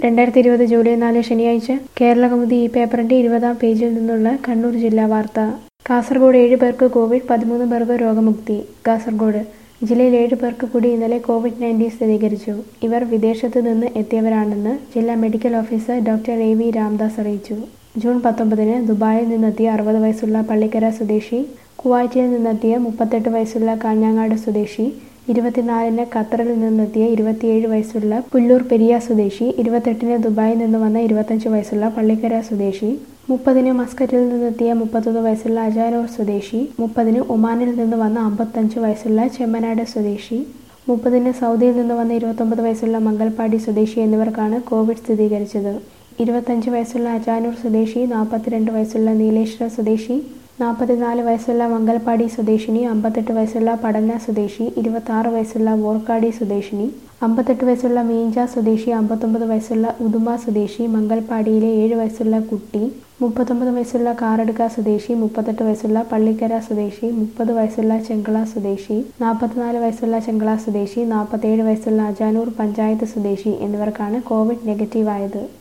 രണ്ടായിരത്തി ഇരുപത് ജൂലൈ നാല് ശനിയാഴ്ച കേരളകൗമുദി ഈ പേപ്പറിന്റെ ഇരുപതാം പേജിൽ നിന്നുള്ള കണ്ണൂർ ജില്ലാ വാർത്ത കാസർഗോഡ് ഏഴ് പേർക്ക് കോവിഡ് പതിമൂന്ന് പേർക്ക് രോഗമുക്തി കാസർഗോഡ് ജില്ലയിൽ ഏഴ് പേർക്ക് കൂടി ഇന്നലെ കോവിഡ് നയൻറ്റീൻ സ്ഥിരീകരിച്ചു ഇവർ വിദേശത്ത് നിന്ന് എത്തിയവരാണെന്ന് ജില്ലാ medical officer doctor A V Ramdas അറിയിച്ചു ജൂൺ പത്തൊമ്പതിന് ദുബായിൽ നിന്നെത്തിയ അറുപത് വയസ്സുള്ള പള്ളിക്കര സ്വദേശി കുവൈറ്റിൽ നിന്നെത്തിയ മുപ്പത്തെട്ട് വയസ്സുള്ള കാഞ്ഞങ്ങാട് സ്വദേശി ഇരുപത്തിനാലിന് ഖത്തറിൽ നിന്നെത്തിയ ഇരുപത്തിയേഴ് വയസ്സുള്ള പുല്ലൂർ പെരിയ സ്വദേശി ഇരുപത്തെട്ടിന് ദുബായിൽ നിന്ന് വന്ന ഇരുപത്തഞ്ച് വയസ്സുള്ള പള്ളിക്കര സ്വദേശി മുപ്പതിന് മസ്കറ്റിൽ നിന്നെത്തിയ മുപ്പത്തൊന്ന് വയസ്സുള്ള അജാനൂർ സ്വദേശി മുപ്പതിന് ഒമാനിൽ നിന്ന് വന്ന അമ്പത്തഞ്ച് വയസ്സുള്ള ചെമ്മനാട് സ്വദേശി മുപ്പതിന് സൗദിയിൽ നിന്ന് വന്ന ഇരുപത്തൊമ്പത് വയസ്സുള്ള മംഗൽപാടി സ്വദേശി എന്നിവർക്കാണ് കോവിഡ് സ്ഥിരീകരിച്ചത് ഇരുപത്തഞ്ച് വയസ്സുള്ള അജാനൂർ സ്വദേശി നാൽപ്പത്തിരണ്ട് വയസ്സുള്ള നീലേശ്വര സ്വദേശി നാൽപ്പത്തിനാല് വയസ്സുള്ള മംഗൽപാടി സ്വദേശിനി അമ്പത്തെട്ട് വയസ്സുള്ള പടന്ന സ്വദേശി ഇരുപത്താറ് വയസ്സുള്ള വോർക്കാടി സ്വദേശിനി അമ്പത്തെട്ട് വയസ്സുള്ള മീഞ്ച സ്വദേശി അമ്പത്തൊമ്പത് വയസ്സുള്ള ഉദുമ സ്വദേശി മംഗൽപാടിയിലെ ഏഴ് വയസ്സുള്ള കുട്ടി മുപ്പത്തൊമ്പത് വയസ്സുള്ള കാറടുക്ക സ്വദേശി മുപ്പത്തെട്ട് വയസ്സുള്ള പള്ളിക്കര സ്വദേശി മുപ്പത് വയസ്സുള്ള ചെങ്കള സ്വദേശി നാൽപ്പത്തിനാല് വയസ്സുള്ള ചെങ്കള സ്വദേശി നാൽപ്പത്തേഴ് വയസ്സുള്ള അജാനൂർ പഞ്ചായത്ത് സ്വദേശി എന്നിവർക്കാണ് കോവിഡ് നെഗറ്റീവായത്